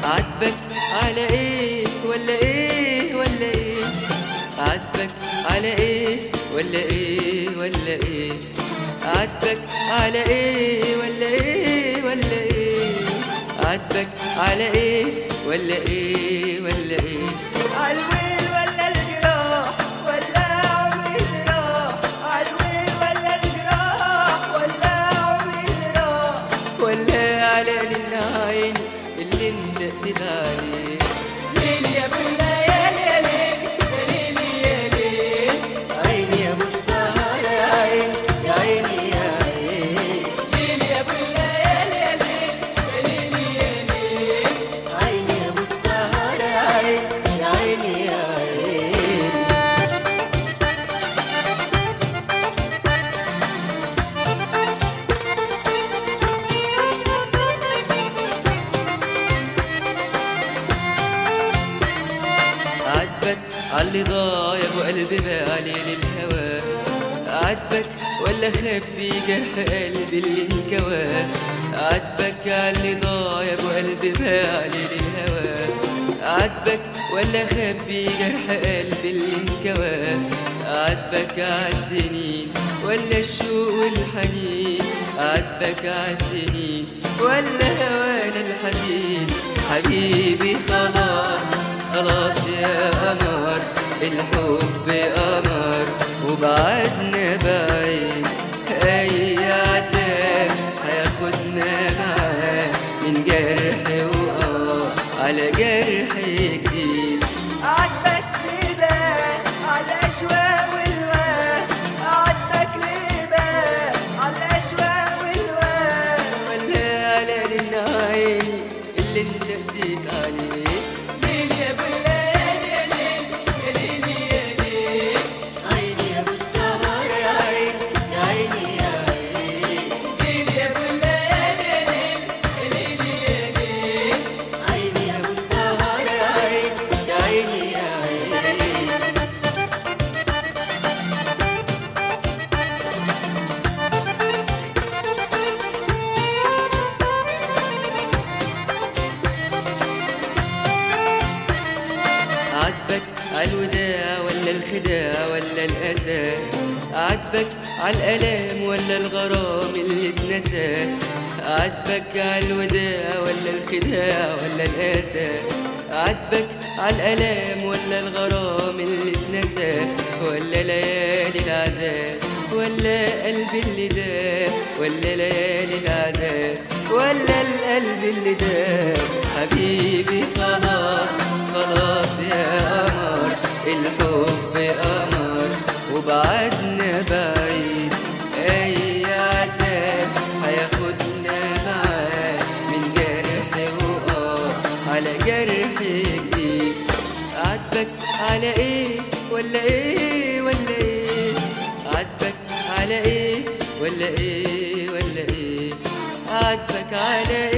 عاتبك على ايه ولا ايه ولا ايه عاتبك على ايه ولا ايه ولا ايه عاتبك على ايه ولا ايه ولا ايه عاتبك على ايه ولا ايه ولا ايه عالويل ولا الجراح ولا عمري جراح عالويل ولا الجراح ولا عمري جراح ولا على العين اللي انت قسيت عليه ليل يا ابو الليالي يا ليل يا ليل يا ليل عيني يا ابو السهر يا عين يا عيني يا عين ليل يا ابو الليالي يا ليل يا ليل يا ليل عيني يا ابو السهر يا عين يا عيني يا عين عاتبك عاللي ضايع وقلبي بالي للهوى عاتبك ولا خبي جرح قلبي اللي انكوى عاتبك عاللي ضايع وقلبي بالي للهوى عاتبك ولا خبي جرح قلبي اللي انكوى عاتبك عالسنين ولا الشوق والحنين عاتبك عالسنين ولا هوانا الحزين حبيبي خلاص خلاص يا قمر الحب قمر وبعدنا بعيد اي عتاب هياخدنا معاه من جرح وقاه على جرح جديد عاتبك ليه بقى على الاشواق والواد عاتبك ليه بقى على الاشواق والواد ولا على العين اللي انت نسيت عليه ليل يا ابو الليل يا ليل يا ليل يا ليل عيني يا ابو السهر يا عين يا عيني يا عين ليل يا ابو الليل يا ليل يا ليل يا ليل عيني يا ابو السهر يا عين يا عيني يا عين عاتبك عالوداع ولا الخداع ولا الأسى عاتبك عالألام ولا الغرام اللي اتنسى عاتبك عالوداع ولا الخداع ولا الأسى عاتبك عالألام ولا الغرام اللي اتنسى ولا ليالي العذاب ولا قلبي اللي داب ولا ليالي العذاب ولا القلب اللي داب حبيبي خلاص خلاص يا قمر الحب قمر وبعدنا بعيد اي عتاب هياخدنا معاه من جرح وقاه على جرح جديد عاتبك على ايه ولا ايه ولا ايه عاتبك على ايه ولا ايه ولا ايه عاتبك على